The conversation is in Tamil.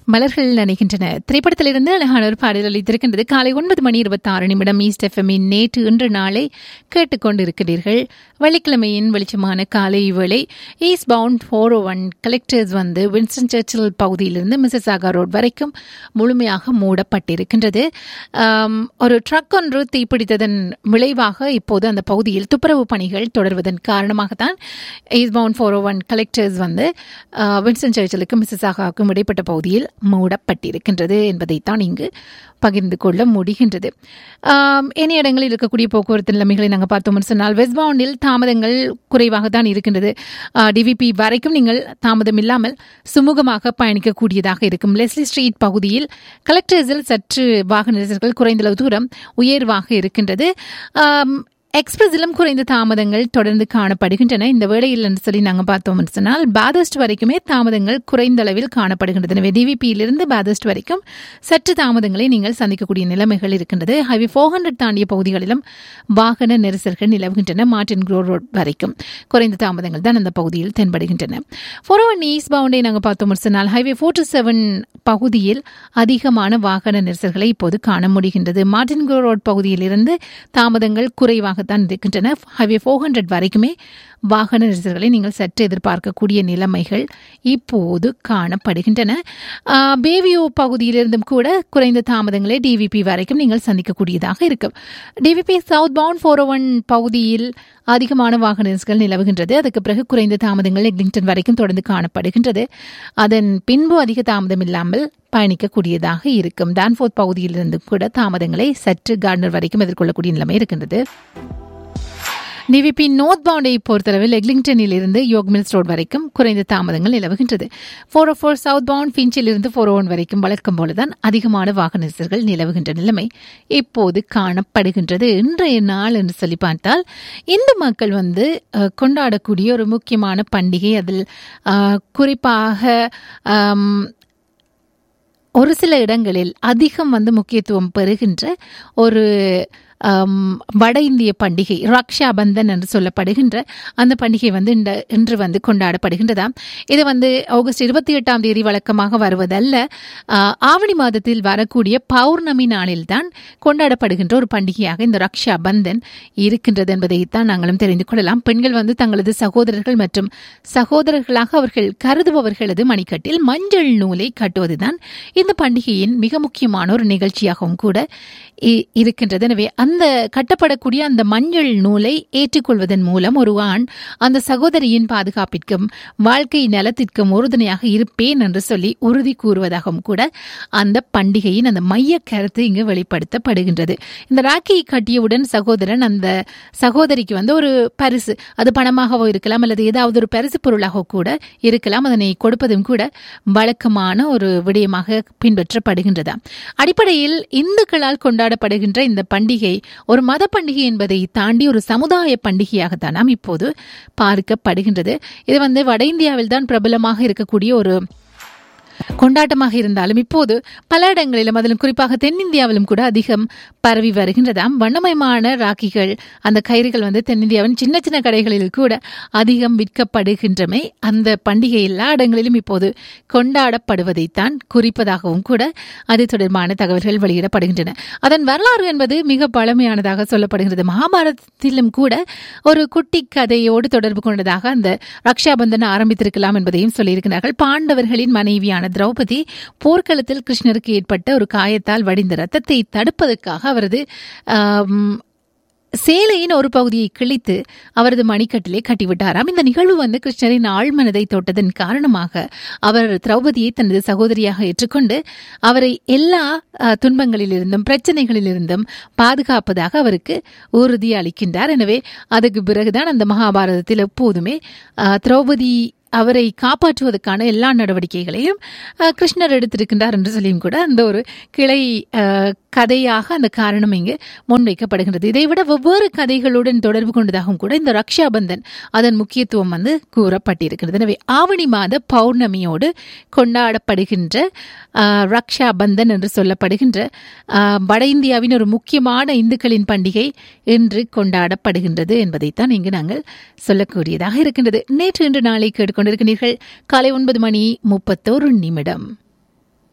மலர்கள் நினைக்கின்றன திரைப்படத்திலிருந்து அழகான ஒரு பாடல் அளித்திருக்கின்றது காலை ஒன்பது மணி இருபத்தி ஆறு நிமிடம் ஈஸ்ட் எஃப்எம்மின் நேற்று இன்று நாளை கேட்டுக்கொண்டிருக்கிறீர்கள் வெள்ளிக்கிழமையின் வெளிச்சமான காலை வேளை east bound four O one collectors வந்து வின்ஸ்டன் சர்ச்சில் பகுதியிலிருந்து மிசஸாகா ரோட் வரைக்கும் முழுமையாக மூடப்பட்டிருக்கின்றது ஆம், ஒரு ட்ரக் ஒன்று தீப்பிடித்ததன் விளைவாக இப்போது அந்த பகுதியில் துப்புரவு பணிகள் தொடர்வதன் காரணமாகத்தான் east bound four O one collectors வந்து ஆ, வின்ஸ்டன் சர்ச்சிலுக்கும் மிசஸாகாவுக்கும் இடைப்பட்ட பகுதியில் மூடப்பட்டிருக்கின்றது என்பதைத்தான் இங்கு பகிர்ந்து கொள்ள முடிகின்றது ஆம், ஏனைய இடங்களில் இருக்கக்கூடிய போக்குவரத்து நிலைமைகளை நாங்கள் பார்த்தோம்னு சொன்னால் வெஸ்ட் பவுண்டில் தாமதங்கள் குறைவாக தான் இருக்கின்றது டிவிபி வரைக்கும் நீங்கள் தாமதம் இல்லாமல் சுமூகமாக பயணிக்கக்கூடியதாக இருக்கும் லெஸ்லி ஸ்ட்ரீட் பகுதியில் கலெக்டர்ஸில் சற்று வாகன நெரிசல்கள் குறைந்தளவு தூரம் உயர்வாக இருக்கின்றது ஆம், எக்ஸ்பிரஸிலும் குறைந்த தாமதங்கள் தொடர்ந்து காணப்படுகின்றன இந்த வேளையில் என்று சொல்லி நாங்கள் பார்த்தோம் சொன்னால் பாதஸ்ட் வரைக்குமே தாமதங்கள் குறைந்த அளவில் காணப்படுகின்றது எனவே டிவிபியிலிருந்து பாதஸ்ட் வரைக்கும் சற்று தாமதங்களை நீங்கள் சந்திக்கக்கூடிய நிலைமைகள் இருக்கின்றது ஹைவே ஃபோர் ஹண்ட்ரட் தாண்டிய பகுதிகளிலும் வாகன நெரிசல்கள் நிலவுகின்றன மார்டின் க்ரோ ரோட் வரைக்கும் குறைந்த தாமதங்கள் தான் அந்த பகுதியில் தென்படுகின்றன ஃபோர் ஒன் ஈஸ்ட் பவுண்டை நாங்கள் பார்த்தோம் சொன்னால் ஹைவே ஃபோர் டு செவன் பகுதியில் அதிகமான வாகன நெரிசல்களை இப்போது காண முடிகின்றது மார்டின் க்ரோ ரோட் பகுதியில் இருந்து தாமதங்கள் குறைவாகத்தான் இருக்கின்றன ஹைவே ஃபோர் ஹண்ட்ரட் வரைக்குமே வாகன நெரிசல்களை நீங்கள் சற்று எதிர்பார்க்கக்கூடிய நிலைமைகள் இப்போது காணப்படுகின்றன ஆஹ், பேவியோ பகுதியிலிருந்தும் கூட குறைந்த தாமதங்களை டிவிபி வரைக்கும் நீங்கள் சந்திக்கக்கூடியதாக இருக்கும் D V P south bound four one பகுதியில் அதிகமான வாகன நெரிசல்கள் நிலவுகின்றது அதுக்கு பிறகு குறைந்த தாமதங்கள் எக்லிங்டன் வரைக்கும் தொடர்ந்து காணப்படுகின்றது அதன் பின்பு அதிக தாமதம் இல்லாமல் பயணிக்கக்கூடியதாக இருக்கும் டான்ஃபோர்த் பகுதியிலிருந்து கூட தாமதங்களை சற்று கார்னர் வரைக்கும் எதிர்கொள்ளக்கூடிய நிலைமை இருக்கின்றது டிவிபி நோர்த் பவுண்டை பொறுத்தளவில் எக்லிங்டனில் இருந்து யோக் மில்ஸ் ரோட் வரைக்கும் குறைந்த தாமதங்கள் நிலவுகின்றது four O four south bound ஃபின்ச்சில் இருந்து ஃபோர் ஒன் வரைக்கும் வழக்கம் போலதான் அதிகமான வாகன நெரிசல்கள் நிலவுகின்ற நிலைமை இப்போது காணப்படுகின்றது இன்றைய நாள் என்று சொல்லி பார்த்தால் இந்து மக்கள் வந்து அஹ், கொண்டாடக்கூடிய ஒரு முக்கியமான பண்டிகை அதில் அஹ், குறிப்பாக ஆம், ஒரு சில இடங்களில் அதிகம் வந்து முக்கியத்துவம் பெறுகின்ற ஒரு ஆம், வட இந்திய பண்டிகை ரக்ஷா பந்தன் என்று சொல்லப்படுகின்ற அந்த பண்டிகை வந்து இந்த இன்று வந்து கொண்டாடப்படுகின்றதாம் இது வந்து ஆகஸ்ட் இருபத்தி எட்டாம் தேதி வழக்கமாக வருவதல்ல ஆ, ஆவணி மாதத்தில் வரக்கூடிய பௌர்ணமி நாளில்தான் கொண்டாடப்படுகின்ற ஒரு பண்டிகையாக இந்த ரக்ஷா பந்தன் இருக்கின்றது என்பதைத்தான் நாங்களும் தெரிந்து கொள்ளலாம் பெண்கள் வந்து தங்களது சகோதரர்கள் மற்றும் சகோதரர்களாக அவர்கள் கருதுபவர்களது மணிக்கட்டில் மஞ்சள் நூலை கட்டுவதுதான் இந்த பண்டிகையின் மிக முக்கியமான ஒரு நிகழ்ச்சியாகவும் கூட இ- இருக்கின்றது எனவே அந்த கட்டப்படக்கூடிய அந்த மஞ்சள் நூலை ஏற்றுக்கொள்வதன் மூலம் ஒரு ஆண் அந்த சகோதரியின் பாதுகாப்பிற்கும் வாழ்க்கை நலத்திற்கும் உறுதுணையாக இருப்பேன் என்று சொல்லி உறுதி கூறுவதாகவும் கூட அந்த பண்டிகையின் அந்த மைய கருத்து இங்கு வெளிப்படுத்தப்படுகின்றது இந்த ராக்கியை கட்டியவுடன் சகோதரன் அந்த சகோதரிக்கு வந்து ஒரு பரிசு அது பணமாகவோ இருக்கலாம் அல்லது ஏதாவது ஒரு பரிசு பொருளாக கூட இருக்கலாம் அதனை கொடுப்பதும் கூட வழக்கமான ஒரு விடயமாக பின்பற்றப்படுகின்றதா அடிப்படையில் இந்துக்களால் கொண்டாடப்படுகின்ற இந்த பண்டிகை ஒரு மத பண்டிகை என்பதை தாண்டி ஒரு சமுதாய பண்டிகையாகத்தான் நாம் இப்போது பார்க்கப்படுகின்றது இது வந்து வட இந்தியாவில் தான் பிரபலமாக இருக்கக்கூடிய ஒரு கொண்டாட்டமாக இருந்தாலும் இப்போது பல இடங்களிலும் அதிலும் குறிப்பாக தென்னிந்தியாவிலும் கூட அதிகம் பரவி வருகின்றதாம் வண்ணமயமான ராக்கிகள் அந்த கயிறுகள் வந்து தென்னிந்தியாவின் சின்ன சின்ன கடைகளில் கூட அதிகம் விற்கப்படுகின்றமை அந்த பண்டிகை எல்லா இடங்களிலும் இப்போது கொண்டாடப்படுவதைத்தான் குறிப்பதாகவும் கூட அது தொடர்பான தகவல்கள் வெளியிடப்படுகின்றன அதன் வரலாறு என்பது மிக பழமையானதாக சொல்லப்படுகிறது மகாபாரதத்திலும் கூட ஒரு குட்டி கதையோடு தொடர்பு கொண்டதாக அந்த ரக்ஷாபந்தன் ஆரம்பித்திருக்கலாம் என்பதையும் சொல்லியிருக்கிறார்கள் பாண்டவர்களின் மனைவியான திரௌபதி போர்க்களத்தில் கிருஷ்ணருக்கு ஏற்பட்ட ஒரு காயத்தால் வடிந்த ரத்தத்தை தடுப்பதற்காக அவரது ஆம், சேலையின் ஒரு பகுதியை கிழித்து அவரது மணிக்கட்டிலே கட்டிவிட்டாராம் இந்த நிகழ்வு வந்து கிருஷ்ணரின் ஆழ்மனதை தொட்டதன் காரணமாக அவர் திரௌபதியை தனது சகோதரியாக ஏற்றுக்கொண்டு அவரை எல்லா அஹ், துன்பங்களிலிருந்தும் பிரச்சனைகளிலிருந்தும் பாதுகாப்பதாக அவருக்கு உறுதி அளிக்கின்றார் எனவே அதுக்கு பிறகுதான் அந்த மகாபாரதத்தில் எப்போதுமே அஹ், திரௌபதி அவரை காப்பாற்றுவதற்கான எல்லா நடவடிக்கைகளையும் அஹ், கிருஷ்ணர் எடுத்திருக்கின்றார் என்று சொல்லியும் கூட அந்த ஒரு கிளை அஹ், கதையாக அந்த காரணம் இங்கு முன்வைக்கப்படுகின்றது இதைவிட வெவ்வேறு கதைகளுடன் தொடர்பு கொண்டதாகவும் கூட இந்த ரக்ஷாபந்தன் அதன் முக்கியத்துவம் வந்து கூறப்பட்டிருக்கிறது எனவே ஆவணி மாத பௌர்ணமியோடு கொண்டாடப்படுகின்ற அஹ், ரக்ஷா பந்தன் என்று சொல்லப்படுகின்ற அஹ், வட இந்தியாவின் ஒரு முக்கியமான இந்துக்களின் பண்டிகை இன்று கொண்டாடப்படுகின்றது என்பதைத்தான் இங்கு நாங்கள் சொல்லக்கூடியதாக இருக்கின்றது நேற்று இன்று நாளை கேட்டுக்கொண்டிருக்கிறீர்கள் காலை ஒன்பது மணி முப்பத்தோரு நிமிடம்